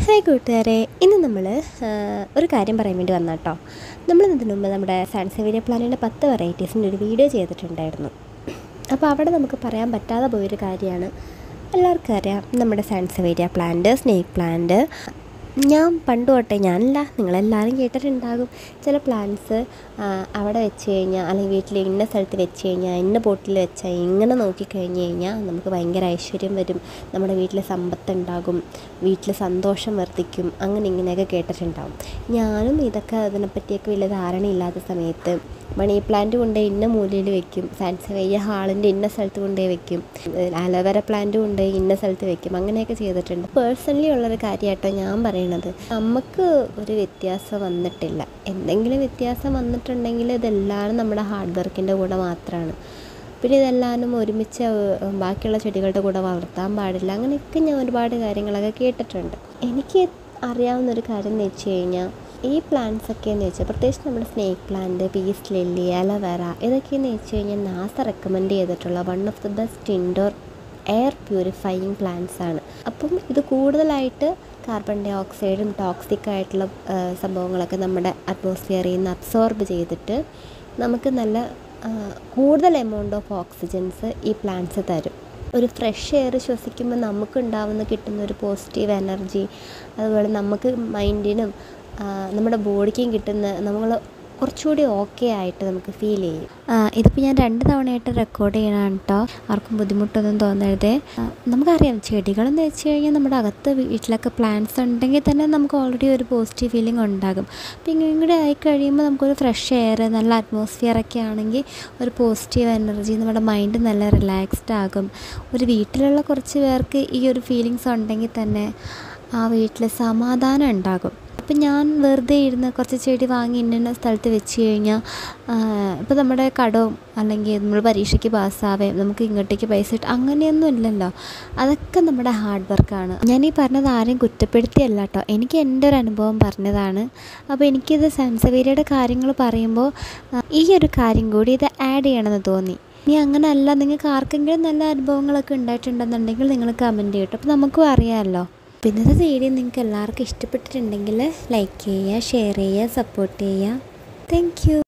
hi കൂട്ടുകാരെ ഇന്ന് നമ്മൾ ഒരു കാര്യം പറയാൻ വേണ്ടി വന്ന കേട്ടോ നമ്മൾ ഇതിനു മുമ്പ് നമ്മുടെ സാൻസേവിയ പ്ലാനിൻ്റെ പത്ത് വെറൈറ്റീസിൻ്റെ ഒരു വീഡിയോ ചെയ്തിട്ടുണ്ടായിരുന്നു അപ്പോൾ അവിടെ നമുക്ക് പറയാൻ പറ്റാതെ പോയൊരു കാര്യമാണ് എല്ലാവർക്കും അറിയാം നമ്മുടെ സാൻസവേരിയ പ്ലാന്റ് സ്നേക്ക് പ്ലാന്റ് ഞാൻ പണ്ട് തൊട്ടേ ഞാനല്ല നിങ്ങളെല്ലാവരും കേട്ടിട്ടുണ്ടാകും ചില പ്ലാന്റ്സ് അവിടെ വെച്ച് കഴിഞ്ഞാൽ അല്ലെങ്കിൽ വീട്ടിൽ ഇന്ന സ്ഥലത്ത് വെച്ച് കഴിഞ്ഞാൽ ഇന്ന ബോട്ടിൽ വെച്ചാൽ ഇങ്ങനെ നോക്കിക്കഴിഞ്ഞ് കഴിഞ്ഞാൽ നമുക്ക് ഭയങ്കര ഐശ്വര്യം വരും നമ്മുടെ വീട്ടിൽ സമ്പത്തുണ്ടാകും വീട്ടിൽ സന്തോഷം വർദ്ധിക്കും അങ്ങനെ ഇങ്ങനെയൊക്കെ കേട്ടിട്ടുണ്ടാകും ഞാനും ഇതൊക്കെ അതിനെപ്പറ്റിയൊക്കെ വലിയ ധാരണയില്ലാത്ത സമയത്ത് മണി പ്ലാന്റ് കൊണ്ട് ഇന്ന മൂലയിൽ വെക്കും സാൻസവേയ ഹാളിൻ്റെ ഇന്ന സ്ഥലത്ത് കൊണ്ടുപോയി വെക്കും അലോവേര പ്ലാന്റ് കൊണ്ട് ഇന്ന സ്ഥലത്ത് വെക്കും അങ്ങനെയൊക്കെ ചെയ്തിട്ടുണ്ട് പേഴ്സണലി ഉള്ളൊരു കാര്യമായിട്ടോ ഞാൻ പറയണത് നമുക്ക് ഒരു വ്യത്യാസം വന്നിട്ടില്ല എന്തെങ്കിലും വ്യത്യാസം വന്നിട്ടുണ്ടെങ്കിൽ ഇതെല്ലാവരും നമ്മുടെ ഹാർഡ് വർക്കിൻ്റെ കൂടെ മാത്രമാണ് പിന്നെ ഇതെല്ലാവരും ഒരുമിച്ച് ഏഹ്, ബാക്കിയുള്ള ചെടികളുടെ കൂടെ വളർത്താൻ പാടില്ല അങ്ങനെയൊക്കെ ഞാൻ ഒരുപാട് കാര്യങ്ങളൊക്കെ കേട്ടിട്ടുണ്ട് എനിക്ക് അറിയാവുന്ന ഒരു കാര്യം എന്ന് വെച്ച് കഴിഞ്ഞാൽ ഈ പ്ലാന്റ്സ് ഒക്കെ എന്ന് വെച്ചാൽ പ്രത്യേകിച്ച് നമ്മുടെ snake plant peace lily aloe vera ഇതൊക്കെയെന്ന് വെച്ച് കഴിഞ്ഞാൽ നാസ റെക്കമെൻഡ് ചെയ്തിട്ടുള്ള one of the best indoor air purifying plants ആണ് അപ്പം ഇത് കൂടുതലായിട്ട് കാർബൺ ഡൈ ഓക്സൈഡും ടോക്സിക് ആയിട്ടുള്ള ആ, സംഭവങ്ങളൊക്കെ നമ്മുടെ അറ്റ്മോസ്ഫിയറിൽ നിന്ന് അബ്സോർബ് ചെയ്തിട്ട് നമുക്ക് നല്ല ആ, കൂടുതൽ എമൗണ്ട് ഓഫ് ഓക്സിജൻസ് ഈ പ്ലാന്റ്സ് തരും ഒരു ഫ്രഷ് എയർ ശ്വസിക്കുമ്പോൾ നമുക്കുണ്ടാവുന്ന കിട്ടുന്ന ഒരു പോസിറ്റീവ് എനർജി അതുപോലെ നമുക്ക് മൈൻഡിനും നമ്മുടെ ബോഡിക്കും കിട്ടുന്ന നമ്മൾ കുറച്ചുകൂടി ഓക്കെ ആയിട്ട് നമുക്ക് ഫീൽ ചെയ്യും ഇതിപ്പോൾ ഞാൻ രണ്ട് തവണയായിട്ട് റെക്കോർഡ് ചെയ്യണതാണ് കേട്ടോ ആർക്കും ബുദ്ധിമുട്ടൊന്നും തോന്നരുതേ ആ, നമുക്കറിയാം ചെടികളെന്ന് വെച്ച് കഴിഞ്ഞാൽ നമ്മുടെ അകത്ത് വീട്ടിലൊക്കെ പ്ലാന്റ്സ് ഉണ്ടെങ്കിൽ തന്നെ നമുക്ക് ഓൾറെഡി ഒരു പോസിറ്റീവ് ഫീലിംഗ് ഉണ്ടാകും അപ്പോൾ ഇങ്ങനെ കൂടെ ആയി കഴിയുമ്പോൾ നമുക്കൊരു ഫ്രഷ് എയർ നല്ല അറ്റ്മോസ്ഫിയർ ഒക്കെ ആണെങ്കിൽ ഒരു പോസിറ്റീവ് എനർജി നമ്മുടെ മൈൻഡ് നല്ല റിലാക്സ്ഡ് ആകും ഒരു വീട്ടിലുള്ള കുറച്ച് പേർക്ക് ഈ ഒരു ഫീലിങ്സ് ഉണ്ടെങ്കിൽ തന്നെ ആ വീട്ടിൽ സമാധാനം ഉണ്ടാകും അപ്പം ഞാൻ വെറുതെ ഇരുന്ന് കുറച്ച് ചെടി വാങ്ങി ഇന്ന സ്ഥലത്ത് വെച്ച് കഴിഞ്ഞാൽ ഇപ്പോൾ നമ്മുടെ കടവും അല്ലെങ്കിൽ നമ്മൾ പരീക്ഷയ്ക്ക് പാസ്സാവേം നമുക്ക് ഇങ്ങോട്ടേക്ക് പൈസ കിട്ടും അങ്ങനെയൊന്നും ഇല്ലല്ലോ അതൊക്കെ നമ്മുടെ ഹാർഡ് വർക്കാണ് ഞാൻ ഈ പറഞ്ഞത് ആരെയും കുറ്റപ്പെടുത്തിയല്ല കേട്ടോ എനിക്ക് എൻ്റെ ഒരു അനുഭവം പറഞ്ഞതാണ് അപ്പോൾ എനിക്കിത് സൺസവേരിയുടെ കാര്യങ്ങൾ പറയുമ്പോൾ ആ, ഈ ഒരു കാര്യം കൂടി ഇത് ആഡ് ചെയ്യണമെന്ന് തോന്നി ഇനി അങ്ങനെയല്ല നിങ്ങൾക്ക് ആർക്കെങ്കിലും നല്ല അനുഭവങ്ങളൊക്കെ ഉണ്ടായിട്ടുണ്ടെന്നുണ്ടെങ്കിൽ നിങ്ങൾ കമൻറ്റ് ചെയ്യട്ടോ അപ്പോൾ നമുക്കും അറിയാമല്ലോ പിന്നെ ഇത് വീഡിയോ നിങ്ങൾക്ക് എല്ലാവർക്കും ഇഷ്ടപ്പെട്ടിട്ടുണ്ടെങ്കിൽ ലൈക്ക് ചെയ്യുക ഷെയർ ചെയ്യുക സപ്പോർട്ട് ചെയ്യുക താങ്ക് യു